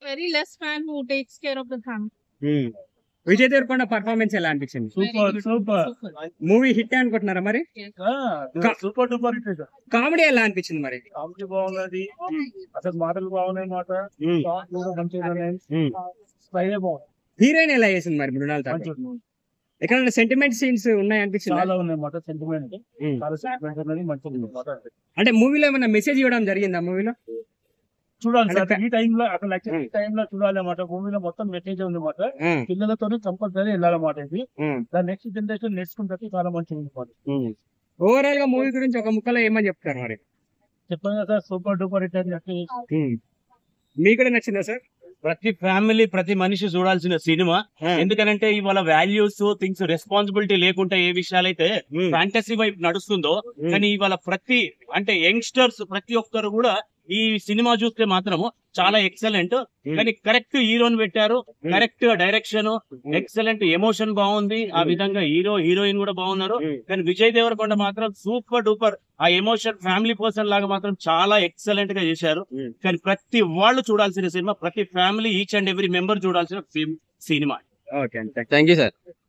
very less man who takes care of the family. ఉమ్. Vijay Deverakonda performance ఎలా అనిపించింది Very super good. Super Super. Movie hit అనుకుంటున్నారా మరి కా- సూపర్ డూపర్ హిట్ కామెడీ ఎలా అనిపించింది మరి కామెడీ బాగున్నది అసలు మాటలు బాగున్నాయి మాట ఉమ్. సాంగ్ కూడా మంచిగా ఉన్నాయి ఉమ్. స్టైలే బాగుంది హీరోయిన్ ఎలా చేసింది మరి మృణాల్ ఠాకూర్ మంచిగా ఎక్కడ సెంటిమెంట్ సీన్స్ ఉన్నాయి అనిపించింది చాలా ఉన్నాయి మాట సెంటిమెంట్ ఉమ్. చాలా సెంటిమెంట్ ఉన్నది మంచిగా ఉంది మాట అంటే మూవీలో ఏమైనా మెసేజ్ ఇవ్వడం జరిగిందా మూవీలో చూడాలి అంటే సార్ ఈ టైంలో అసలు యాక్చువల్లీ ఈ ఉమ్. టైంలో చూడాలి అన్నమాట మూవీలో మొత్తం మెసేజ్ ఉంది మాట పిల్లలతో కంపల్సరీ వెళ్ళాలన్నమాట ఇది దాని నెక్స్ట్ జనరేషన్ నేర్చుకుంటే చాలా మంచిగా ఉంది మాట ఓవరాల్ గా మూవీ గురించి ఒక ముక్కలో ఏమని చెప్తారు మరి చెప్పాను కదా సార్ సూపర్ డూపర్ హిట్ అని చెప్పి ఉమ్. మీకు కూడా నచ్చిందా సార్ ప్రతి ఫ్యామిలీ ప్రతి మనిషి చూడాల్సిన సినిమా ఎందుకనంటే ఇవాళ వాల్యూస్ థింగ్స్ రెస్పాన్సిబిలిటీ లేకుండా ఏ విషయాలైతే ఉమ్. ఫ్యాంటసీ వైపు నడుస్తుందో ఉమ్. కానీ ఇవాళ ప్రతి అంటే యంగ్స్టర్స్ ప్రతి ఒక్కరు కూడా ఈ సినిమా చూస్తే మాత్రము చాలా ఎక్సలెంట్ కానీ కరెక్ట్ హీరోని పెట్టారు కరెక్ట్ డైరెక్షన్ ఎక్సలెంట్ ఎమోషన్ బాగుంది ఆ విధంగా హీరో హీరోయిన్ కూడా బాగున్నారు ఉమ్. కానీ విజయ్ దేవరకొండ మాత్రం సూపర్ డూపర్ ఆ ఎమోషన్ ఫ్యామిలీ పర్సన్ లాగా మాత్రం చాలా ఎక్సలెంట్ గా చేశారు ఉమ్. కానీ ప్రతి వాళ్ళు చూడాల్సిన సినిమా ప్రతి family each and every member చూడాల్సిన సినిమా ఓకే అంతే థ్యాంక్ యూ సార్